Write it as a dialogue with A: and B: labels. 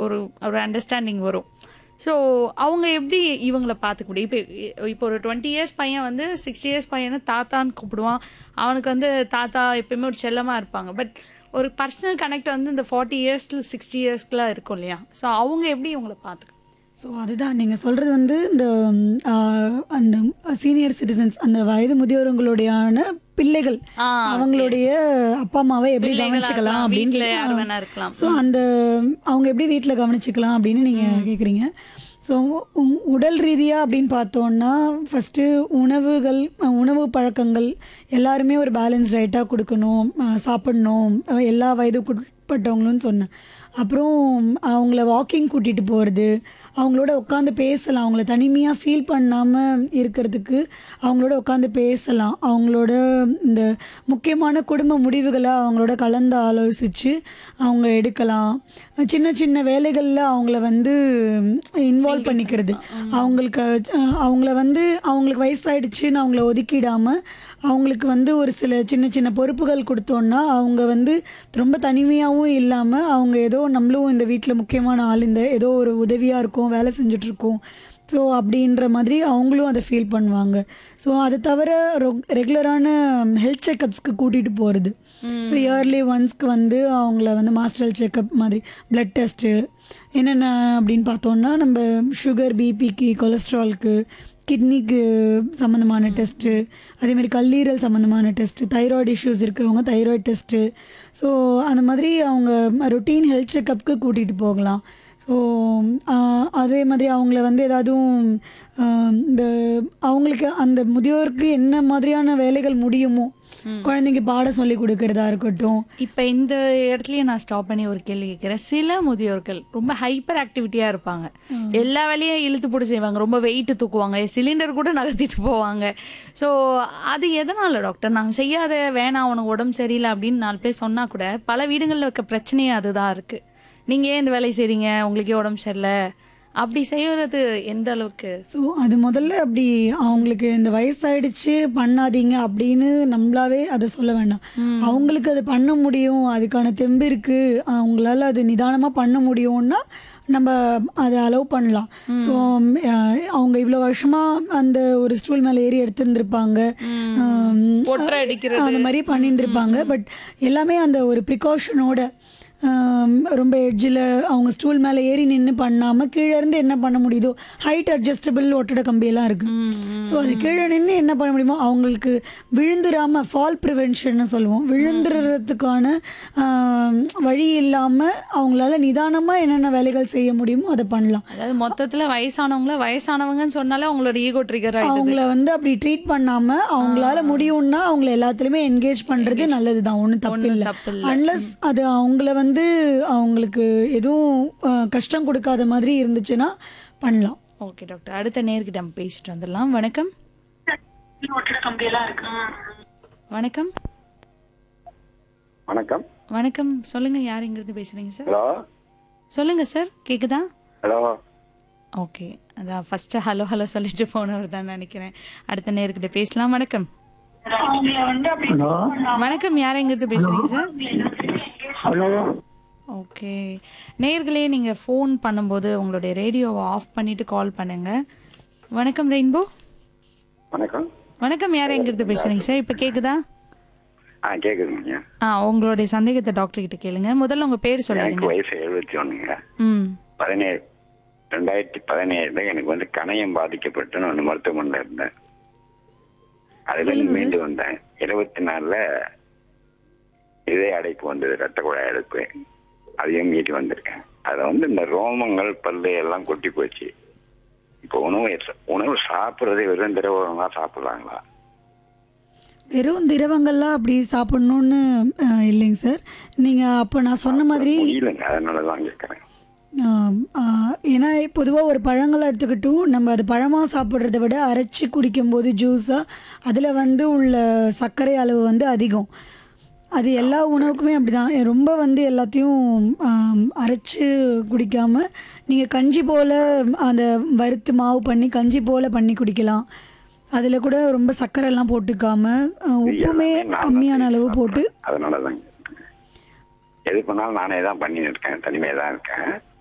A: ஒரு ஒரு அண்டர்ஸ்டாண்டிங் வரும் ஸோ அவங்க எப்படி இவங்கள பார்த்துக்க முடியும் இப்போ இப்போ ஒரு டுவெண்ட்டி இயர்ஸ் பையன் வந்து சிக்ஸ்டி இயர்ஸ் பையனை தாத்தான்னு கூப்பிடுவான் அவனுக்கு வந்து தாத்தா எப்பயுமே ஒரு செல்லமாக இருப்பாங்க பட் ஒரு பர்சனல் கனெக்ட் வந்து இந்த ஃபார்ட்டி இயர்ஸ்ல சிக்ஸ்டி இயர்ஸ்க்குலாம் இருக்கும் இல்லையா ஸோ அவங்க எப்படி இவங்கள பார்த்துக்க
B: ஸோ அதுதான் நீங்கள் சொல்கிறது வந்து இந்த ம், ஆ, அந்த சீனியர் சிட்டிசன்ஸ் அந்த வயது முதியோர்களுடையான பிள்ளைகள்
A: ஆ,
B: அவங்களுடைய அப்பா அம்மாவை எப்படி
A: பிள்ளைகளா
B: கவனிச்சுக்கலாம்
A: இருக்கலாம்,
B: அப்படின்னு
A: வீட்ல யார் வேணா இருக்கலாம்.
B: ஸோ அந்த அவங்க எப்படி வீட்டில் கவனிச்சுக்கலாம் அப்படின்னு நீங்கள் கேட்குறீங்க ஸோ உடல் ரீதியாக அப்படின்னு பார்த்தோன்னா ஃபஸ்ட்டு உணவுகள் அஹ், உணவு பழக்கங்கள் எல்லாருமே ஒரு பேலன்ஸ் டயட்டாக கொடுக்கணும் அஹ், சாப்பிடணும் அஹ், எல்லா வயதுக்குட்பட்டவங்களும் சொன்னேன் அப்புறம் அவங்கள வாக்கிங் கூட்டிகிட்டு போகிறது அவங்களோட உட்காந்து பேசலாம் அவங்கள தனிமையாக ஃபீல் பண்ணாமல் இருக்கிறதுக்கு அவங்களோட உட்காந்து பேசலாம் அவங்களோட இந்த முக்கியமான குடும்ப முடிவுகளை அவங்களோட கலந்து ஆலோசித்து அவங்க எடுக்கலாம் சின்ன சின்ன வேலைகளில் அவங்கள வந்து இன்வால்வ் பண்ணிக்கிறது அவங்களுக்கு அஹ், அவங்கள வந்து அவங்களுக்கு வயசாயிடுச்சுன்னு அவங்கள ஒதுக்கிடாமல் அவங்களுக்கு வந்து ஒரு சில சின்ன சின்ன பொறுப்புகள் கொடுத்தோன்னா அவங்க வந்து ரொம்ப தனிமையாகவும் இல்லாமல் அவங்க ஏதோ நம்மளும் இந்த வீட்டில் முக்கியமான ஆள் இந்த ஏதோ ஒரு உதவியாக இருக்கும் வேலை செஞ்சுட்ருக்கோம் ஸோ அப்படின்ற மாதிரி அவங்களும் அதை ஃபீல் பண்ணுவாங்க ஸோ அது தவிர ரெகுலரான ஹெல்த் செக்கப்ஸ்க்கு கூட்டிகிட்டு போகிறது ஸோ இயர்லி ஒன்ஸ்க்கு வந்து அவங்கள வந்து மாஸ்டர் செக்கப் மாதிரி பிளட் டெஸ்ட்டு என்னென்ன அப்படின்னு பார்த்தோன்னா நம்ம சுகர் பிபிக்கு கொலஸ்ட்ரால்க்கு கிட்னிக்கு சம்மந்தமான டெஸ்ட்டு அதேமாதிரி கல்லீரல் சம்மந்தமான டெஸ்ட்டு தைராய்டு இஷ்யூஸ் இருக்கிறவங்க தைராய்டு டெஸ்ட்டு ஸோ அந்த மாதிரி அவங்க ரொட்டீன் ஹெல்த் செக்கப்புக்கு கூட்டிகிட்டு போகலாம் ஸோ அதே மாதிரி அவங்கள வந்து ஏதாவதும் ஆஹ், இந்த அவங்களுக்கு அந்த முதியோருக்கு என்ன மாதிரியான வேலைகள் முடியுமோ குழந்தைங்க பாடம் சொல்லி கொடுக்கறதா இருக்கட்டும்
A: இப்போ இந்த இடத்துலயே நான் ஸ்டாப் பண்ணி ஒரு கேள்வி கேட்குறேன் சில முதியோர்கள் ரொம்ப ஹைப்பர் ஆக்டிவிட்டியாக இருப்பாங்க எல்லா வேலையும் இழுத்து போட்டு செய்வாங்க ரொம்ப வெயிட் தூக்குவாங்க சிலிண்டர் கூட நகர்த்திட்டு போவாங்க ஸோ அது எதனால டாக்டர் நான் செய்யாத வேணாம் உனக்கு உடம்பு சரியில்லை அப்படின்னு நாலு பேர் சொன்னா கூட பல வீடுகளில் இருக்க பிரச்சனையே அதுதான் இருக்கு நீங்க ஏன் இந்த வேலையை செய்றீங்க உங்களுக்கே உடம்பு சரியில்லை அப்படி செய்யறது எந்த அளவுக்கு
B: ஸோ அது முதல்ல அப்படி அவங்களுக்கு இந்த வயசாயிடுச்சு பண்ணாதீங்க அப்படின்னு நம்மளாவே அதை சொல்ல வேண்டாம் அவங்களுக்கு அது பண்ண முடியும் அதுக்கான தெம்பு இருக்கு அவங்களால அது நிதானமாக பண்ண முடியும்னா நம்ம அதை அலோவ் பண்ணலாம் ஸோ அவங்க இவ்வளோ வருஷமா அந்த ஒரு ஸ்டூல் மேலே ஏறி எடுத்திருந்திருப்பாங்க ஆம்,
A: ஒற்றை அடிக்கிறது
B: அந்த மாதிரி பண்ணிட்டு இருப்பாங்க பட் எல்லாமே அந்த ஒரு ப்ரிகாஷனோட ரொம்ப எட்ஜில் அவங்க ஸ்டூல் மேலே ஏறி நின்று பண்ணாமல் கீழே இருந்து என்ன பண்ண முடியுதோ ஹைட் அட்ஜஸ்டபிள் ஒட்டட கம்பியெல்லாம் இருக்கு ஸோ அது கீழே நின்று என்ன பண்ண முடியுமோ அவங்களுக்கு விழுந்துராம ஃபால் ப்ரிவென்ஷன் சொல்லுவோம் விழுந்துறதுக்கான ஆம், வழி இல்லாமல் அவங்களால நிதானமாக என்னென்ன வேலைகள் செய்ய முடியுமோ அதை பண்ணலாம்
A: அதாவது மொத்தத்துல வயசானவங்கள வயசானவங்கன்னு சொன்னாலே அவங்களோட ஈகோ ட்ரிகர் ஆயிடுது
B: அவங்கள வந்து அப்படி ட்ரீட் பண்ணாம அவங்களால முடியும்னா அவங்கள எல்லாத்துலயுமே என்கேஜ் பண்றது நல்லதுதான் ஒன்றும் தப்பு இல்லை
A: தப்பு இல்ல.
B: அன்லஸ் அது அவங்கள வந்து அவங்களுக்கு எதுவும் அஹ், கஷ்டம் கொடுக்காத மாதிரி இருந்துச்சுன்னா பண்ணலாம்
A: ஓகே டாக்டர் அடுத்த நேர்கிட்ட நம்ம பேசிட்டு வந்துடலாம் வணக்கம் வணக்கம்
C: வணக்கம்
A: வணக்கம் சொல்லுங்க யார் இங்கிருந்து பேசுறீங்க சார்
C: ஹலோ
A: சொல்லுங்க சார் கேக்குதா
C: ஹலோ
A: ஓகே அதான் ஃபர்ஸ்ட் ஹலோ ஹலோ சொல்லிட்டு போனவர் தான் நினைக்கிறேன் அடுத்த நேர்கிட்ட பேசலாம் வணக்கம்
C: ஹலோ
A: வணக்கம் யார் இங்கிருந்து பேசுறீங்க சார்
C: ஹலோ
A: ஓகே நேர்களே நீங்க ஃபோன் பண்ணும்போது உங்களுடைய ரேடியோவை ஆஃப் பண்ணிட்டு கால் பண்ணுங்க வணக்கம் ரெயின்போ
C: வணக்கம்
A: வணக்கம் யார் எங்கிருந்து பேசுறீங்க சார் இப்போ கேக்குதா
C: ஆ கேக்குதுங்க
A: ஆ உங்களுடைய சந்தேகத்தை டாக்டர் கிட்ட கேளுங்க முதல்ல உங்க பேர்
C: எனக்கு
A: சொல்லிடுங்க
C: வயசு எழுபத்தி ஒண்ணுங்க
A: ம்
C: பதினேழு ரெண்டாயிரத்தி பதினேழுல எனக்கு வந்து கணையம் பாதிக்கப்பட்டு நான் மருத்துவமனையில் இருந்தேன் அதுல இருந்து மீண்டு வந்தேன் இருபத்தி நாலுல இதய அடைப்பு வந்தது ரத்த குழாய் அடைப்பு அதையும் மீட்டு வந்திருக்கேன் அதுல வந்து இந்த ரோமங்கள் பல்லு எல்லாம் கொட்டி போச்சு இப்போ உணவு உணவு சாப்பிட்றதே வெறும் திரவமாக சாப்பிட்றாங்களா
B: வெறும் திரவங்கள்லாம் அப்படி சாப்பிடணும்னு அஹ், இல்லைங்க சார் நீங்கள் அப்போ நான் சொன்ன மாதிரி
C: முடியலங்க அதனால தான் கேட்குறேன்
B: ஆம், ஆ, ஏன்னா பொதுவாக ஒரு பழங்களை எடுத்துக்கிட்டும் நம்ம அது பழமாக சாப்பிட்றத விட அரைச்சி குடிக்கும்போது ஜூஸாக அதில் வந்து உள்ள சர்க்கரை அளவு வந்து அதிகம் அது எல்லா உணவுக்குமே அப்படிதான் ரொம்ப வந்து எல்லாத்தையும் ஆம், அரைச்சு குடிக்காம நீங்கள் கஞ்சி போல் அந்த வறுத்து மாவு பண்ணி கஞ்சி போல் பண்ணி குடிக்கலாம் அதில் கூட ரொம்ப சர்க்கரை எல்லாம் போட்டுக்காம ஆ, உப்புமே
C: எல்லாமே நான் தான்
B: கம்மியான
C: செஞ்சு
B: அளவு போட்டு
C: சாப்பிடுறேன். அதனால தான் எது பண்ணாலும் நானே தான் பண்ணிட்டு இருக்கேன் தனிமையாக தான் இருக்கேன்